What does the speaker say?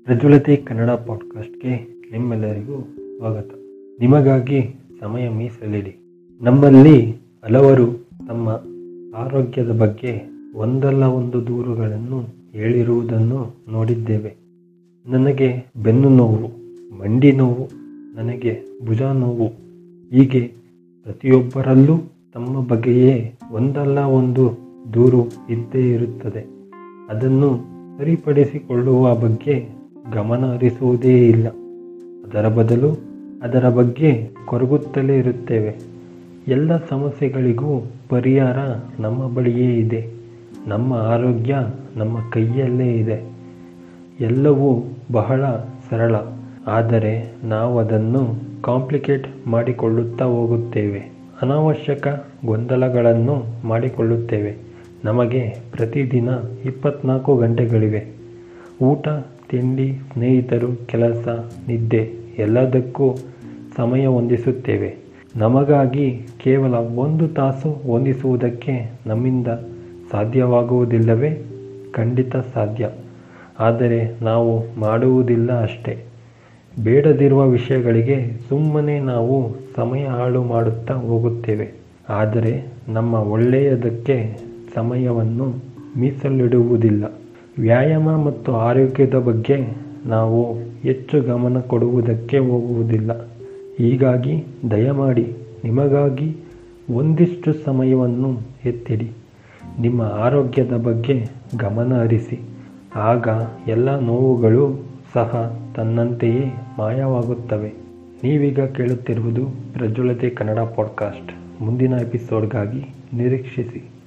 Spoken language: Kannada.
ಪ್ರಜ್ವಲತೆ ಕನ್ನಡ ಪಾಡ್ಕಾಸ್ಟ್ಗೆ ನಿಮ್ಮೆಲ್ಲರಿಗೂ ಸ್ವಾಗತ ನಿಮಗಾಗಿ ಸಮಯ ಮೀಸಲಿಡಿ ನಮ್ಮಲ್ಲಿ ಹಲವರು ತಮ್ಮ ಆರೋಗ್ಯದ ಬಗ್ಗೆ ಒಂದಲ್ಲ ಒಂದು ದೂರುಗಳನ್ನು ಹೇಳಿರುವುದನ್ನು ನೋಡಿದ್ದೇವೆ ನನಗೆ ಬೆನ್ನು ನೋವು ಮಂಡಿ ನೋವು ನನಗೆ ಭುಜ ನೋವು ಹೀಗೆ ಪ್ರತಿಯೊಬ್ಬರಲ್ಲೂ ತಮ್ಮ ಬಗ್ಗೆಯೇ ಒಂದಲ್ಲ ಒಂದು ದೂರು ಇದ್ದೇ ಇರುತ್ತದೆ ಅದನ್ನು ಸರಿಪಡಿಸಿಕೊಳ್ಳುವ ಬಗ್ಗೆ ಗಮನ ಹರಿಸುವುದೇ ಇಲ್ಲ ಅದರ ಬದಲು ಅದರ ಬಗ್ಗೆ ಕೊರಗುತ್ತಲೇ ಇರುತ್ತೇವೆ ಎಲ್ಲ ಸಮಸ್ಯೆಗಳಿಗೂ ಪರಿಹಾರ ನಮ್ಮ ಬಳಿಯೇ ಇದೆ ನಮ್ಮ ಆರೋಗ್ಯ ನಮ್ಮ ಕೈಯಲ್ಲೇ ಇದೆ ಎಲ್ಲವೂ ಬಹಳ ಸರಳ ಆದರೆ ನಾವು ಅದನ್ನು ಕಾಂಪ್ಲಿಕೇಟ್ ಮಾಡಿಕೊಳ್ಳುತ್ತಾ ಹೋಗುತ್ತೇವೆ ಅನಾವಶ್ಯಕ ಗೊಂದಲಗಳನ್ನು ಮಾಡಿಕೊಳ್ಳುತ್ತೇವೆ ನಮಗೆ ಪ್ರತಿದಿನ ಇಪ್ಪತ್ನಾಲ್ಕು ಗಂಟೆಗಳಿವೆ ಊಟ ತಿಂಡಿ ಸ್ನೇಹಿತರು ಕೆಲಸ ನಿದ್ದೆ ಎಲ್ಲದಕ್ಕೂ ಸಮಯ ಹೊಂದಿಸುತ್ತೇವೆ ನಮಗಾಗಿ ಕೇವಲ ಒಂದು ತಾಸು ಹೊಂದಿಸುವುದಕ್ಕೆ ನಮ್ಮಿಂದ ಸಾಧ್ಯವಾಗುವುದಿಲ್ಲವೇ ಖಂಡಿತ ಸಾಧ್ಯ ಆದರೆ ನಾವು ಮಾಡುವುದಿಲ್ಲ ಅಷ್ಟೇ ಬೇಡದಿರುವ ವಿಷಯಗಳಿಗೆ ಸುಮ್ಮನೆ ನಾವು ಸಮಯ ಹಾಳು ಮಾಡುತ್ತಾ ಹೋಗುತ್ತೇವೆ ಆದರೆ ನಮ್ಮ ಒಳ್ಳೆಯದಕ್ಕೆ ಸಮಯವನ್ನು ಮೀಸಲಿಡುವುದಿಲ್ಲ ವ್ಯಾಯಾಮ ಮತ್ತು ಆರೋಗ್ಯದ ಬಗ್ಗೆ ನಾವು ಹೆಚ್ಚು ಗಮನ ಕೊಡುವುದಕ್ಕೆ ಹೋಗುವುದಿಲ್ಲ ಹೀಗಾಗಿ ದಯಮಾಡಿ ನಿಮಗಾಗಿ ಒಂದಿಷ್ಟು ಸಮಯವನ್ನು ಎತ್ತಿಡಿ ನಿಮ್ಮ ಆರೋಗ್ಯದ ಬಗ್ಗೆ ಗಮನ ಹರಿಸಿ ಆಗ ಎಲ್ಲ ನೋವುಗಳು ಸಹ ತನ್ನಂತೆಯೇ ಮಾಯವಾಗುತ್ತವೆ ನೀವೀಗ ಕೇಳುತ್ತಿರುವುದು ಪ್ರಜ್ವಲತೆ ಕನ್ನಡ ಪಾಡ್ಕಾಸ್ಟ್ ಮುಂದಿನ ಎಪಿಸೋಡ್ಗಾಗಿ ನಿರೀಕ್ಷಿಸಿ